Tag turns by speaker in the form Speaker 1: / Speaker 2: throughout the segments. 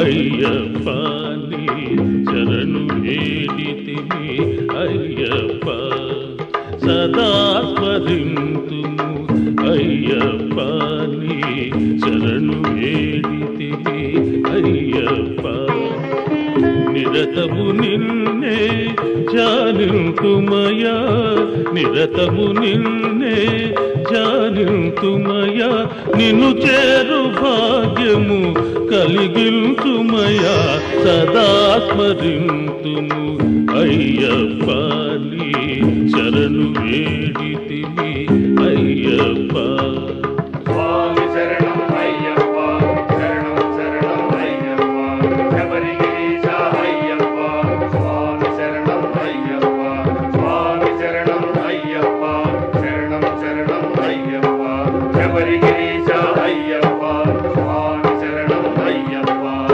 Speaker 1: అయ్యప్ప నీ శరణు వేడితిని అయ్యప్ప సదా స్మరింతుము అయ్యప్ప నీ శరణు వేడితిని అయ్యప్ప నిరతము నిన్నే జానింతుమయా నిరతము నిన్నే జానింతుమయా నిన్ను చేరు భాగ్యము కలిగింతుమయా సదా స్మరింతుము అయ్యప్ప నీ శరణు వేడితిని అయ్యప్ప
Speaker 2: స్వామి శరణం అయ్యప్ప శరణం శరణం అయ్యప్ప శబరిగిరీశ అయ్యప్ప స్వామి శరణం అయ్యప్ప స్వామి శరణం అయ్యప్ప శరణం శరణం అయ్యప్ప శబరిగిరీశ అయ్యప్ప స్వామి శరణం అయ్యప్ప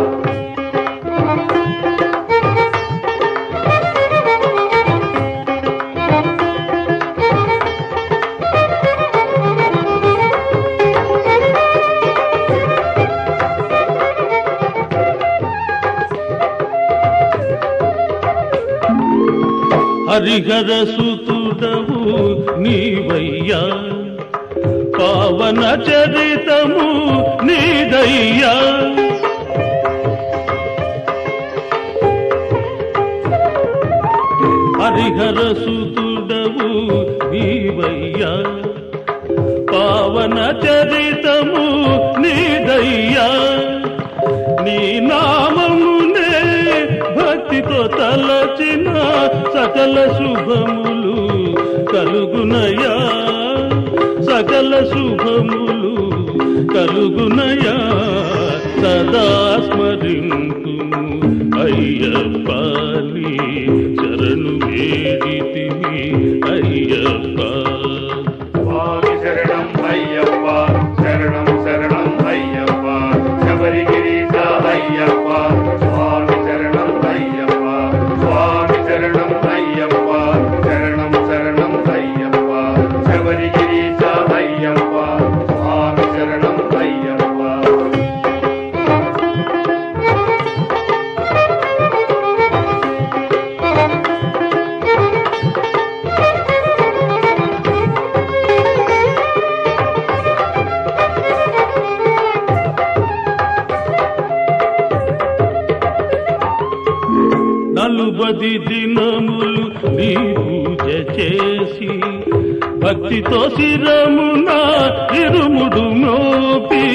Speaker 1: హరిహర సుతుడవు నీవయ్యా పావన చరితము నీదయ్యా హరిహర సుతుడవు నీవయ్యా పావన చరితము నీదయ్యా నీ నామమునే భక్తితో తలచిన సకల శుభములు కలుగునయా సకల శుభములు కలుగునయా సదా స్మరింతుము అయ్యప్ప నీ శరణు వేడితిని అయ్యప్ప
Speaker 2: స్వామి శరణం అయ్యప్ప శరణం శరణం అయ్యప్ప శబరిగిరీశ అయ్యప్ప స్వామి శరణం అయ్యప్ప స్వామి శరణం అయ్యప్ప శరణం శరణం అయ్యప్ప శబరిగిరీశ అయ్యప్ప స్వామి శరణం అయ్యప్ప
Speaker 1: నలుబది దినములు నీ పూజ చేసి భక్తితో శిరమున ఇరుముడు మోపి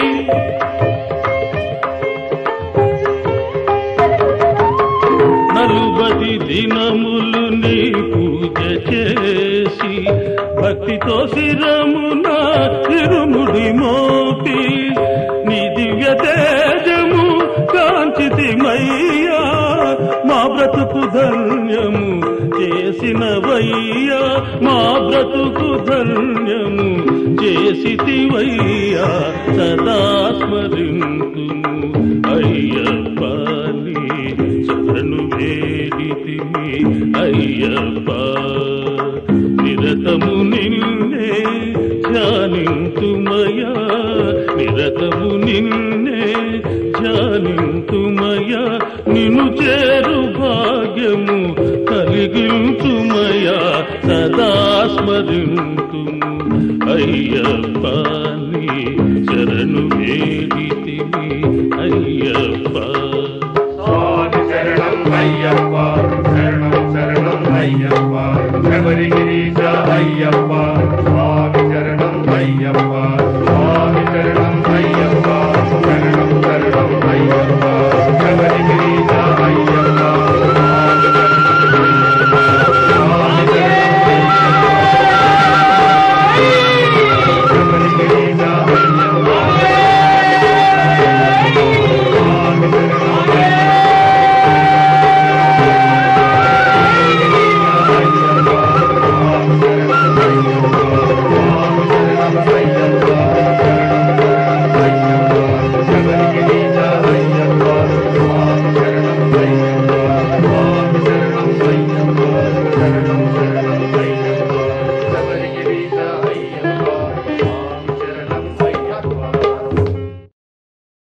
Speaker 1: నలుబది దినములు నీ పూజ చేసి భక్తితో శిరమున ఇరుముడి మోపి నీ దివ్య తేజము కాంచితిమయ్యా మా బ్రతుకు ధన్యము చేసినవయ్యా మా బ్రతుకు ధన్యము చేసితివయ్యా సదా స్మరింతుము అయ్యప్ప నీ శరణు వేడితిని అయ్యప్ప నిరతము నిన్నే ధ్యానింతుమయా నిరతము నిన్నే ధ్యానింతుమయా నిన్ను చేరు భాగ్యము కలిగింతుమయా సదా స్మరింతుము అయ్యప్ప నీ శరణు వేడితిని అయ్యప్ప
Speaker 2: స్వామి శరణం అయ్యప్ప శరణం శరణం అయ్యప్ప శబరిగిరీశ అయ్యప్ప స్వామి శరణం అయ్యప్ప స్వామి శరణం అయ్యప్ప శరణం శరణం అయ్యప్ప శబరిగిరీశ అయ్యప్ప స్వామి శబరిగిరీశ అయ్యప్ప స్వామి శరణం అయ్యప్ప